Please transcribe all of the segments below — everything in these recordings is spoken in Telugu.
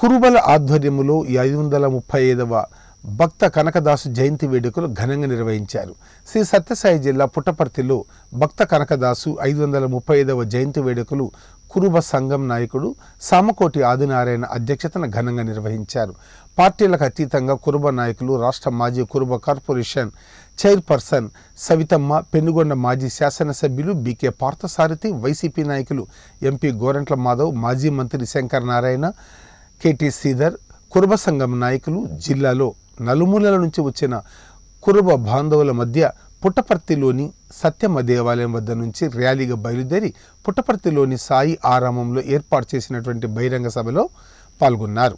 కురుబల ఆధ్వర్యములో ఈ ఐదు వందల ముప్పై ఐదవ భక్త కనకదాసు జయంతి వేడుకలు ఘనంగా నిర్వహించారు శ్రీ సత్యసాయి జిల్లా పుట్టపర్తిలో భక్త కనకదాసు ఐదు వందల ముప్పై ఐదవ జయంతి వేడుకలు కురుబ సంఘం నాయకుడు సామకోటి ఆదినారాయణ అధ్యక్షతన ఘనంగా నిర్వహించారు పార్టీలకు అతీతంగా కురుబ నాయకులు రాష్ట్ర మాజీ కురుబ కార్పొరేషన్ చైర్పర్సన్ సవితమ్మ పెనుగొండ మాజీ శాసనసభ్యులు బీకే పార్థసారథి వైసీపీ నాయకులు ఎంపీ గోరంట్ల మాధవ్ మాజీ మంత్రి శంకర్ నారాయణ కేటీ శ్రీధర్ కురుబ సంఘం నాయకులు జిల్లాలో నలుమూలల నుంచి వచ్చిన కురుబ బాంధవుల మధ్య పుట్టపర్తిలోని సత్యమ్మ దేవాలయం వద్ద నుంచి ర్యాలీగా బయలుదేరి పుట్టపర్తిలోని సాయి ఆరామంలో ఏర్పాటు చేసినటువంటి బహిరంగ సభలో పాల్గొన్నారు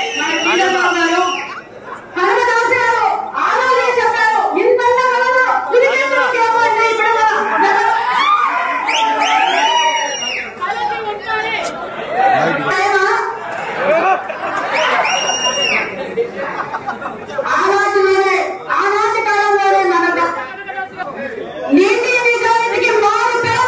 కనకదాసు గారు ఆలోచన చెప్పారు ఇంతంత కలదు ఇదిగేంద్ర కేవలం ఇక్కడ ఆనాటి మీదే ఆనాటి కాలంలోనే మన నీతి నిజానికి మారు పేరు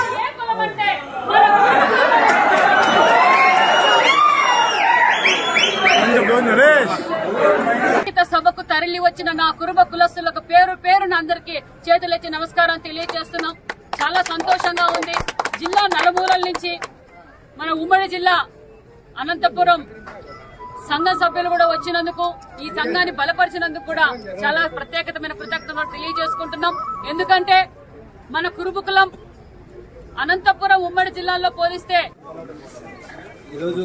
సంగీత సభకు తరలి వచ్చిన నా కురుబ కులస్తులకు పేరు పేరున అందరికి చేతులెత్తి నమస్కారం తెలియజేస్తున్నాం చాలా సంతోషంగా ఉంది జిల్లా నలుమూలల నుంచి మన ఉమ్మడి జిల్లా అనంతపురం సంఘ సభ్యులు కూడా వచ్చినందుకు ఈ సంఘాన్ని బలపరిచినందుకు కూడా చాలా ప్రత్యేకతమైన కృతజ్ఞతలు తెలియజేసుకుంటున్నాం ఎందుకంటే మన కురుబు కులం అనంతపురం ఉమ్మడి జిల్లాలో పోలిస్తే ఈరోజు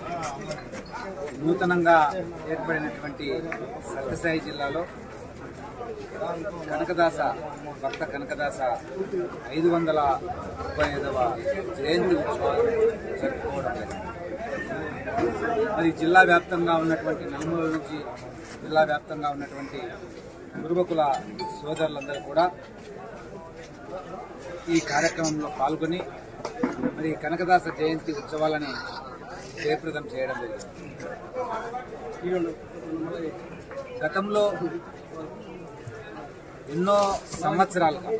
నూతనంగా ఏర్పడినటువంటి సత్యసాయి జిల్లాలో కనకదాస భక్త కనకదాస ఐదు వందల ముప్పై ఐదవ జయంతి ఉత్సవాలు జరుపుకోవడం జరిగింది మరి జిల్లా వ్యాప్తంగా ఉన్నటువంటి నలుమూల నుంచి జిల్లా వ్యాప్తంగా ఉన్నటువంటి గురుబకుల సోదరులందరూ కూడా ఈ కార్యక్రమంలో పాల్గొని మరి కనకదాస జయంతి ఉత్సవాలని జయప్రదం చేయడం జరిగింది గతంలో ఎన్నో సంవత్సరాలుగా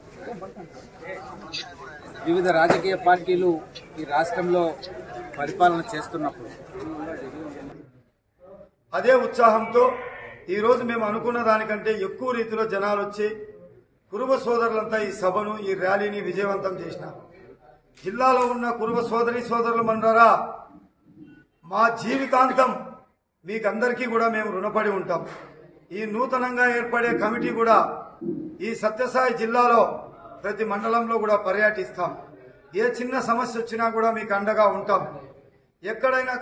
వివిధ రాజకీయ పార్టీలు ఈ రాష్ట్రంలో పరిపాలన చేస్తున్నప్పుడు అదే ఉత్సాహంతో ఈరోజు మేము అనుకున్న దానికంటే ఎక్కువ రీతిలో జనాలు వచ్చి కురుబ సోదరులంతా ఈ సభను ఈ ర్యాలీని విజయవంతం చేసినారు జిల్లాలో ఉన్న కురుబ సోదరి సోదరులు మనరా మా జీవితాంతం మీకందరికీ కూడా మేము రుణపడి ఉంటాం ఈ నూతనంగా ఏర్పడే కమిటీ కూడా ఈ సత్యసాయి జిల్లాలో ప్రతి మండలంలో కూడా పర్యటిస్తాం ఏ చిన్న సమస్య వచ్చినా కూడా మీకు అండగా ఉంటాం ఎక్కడైనా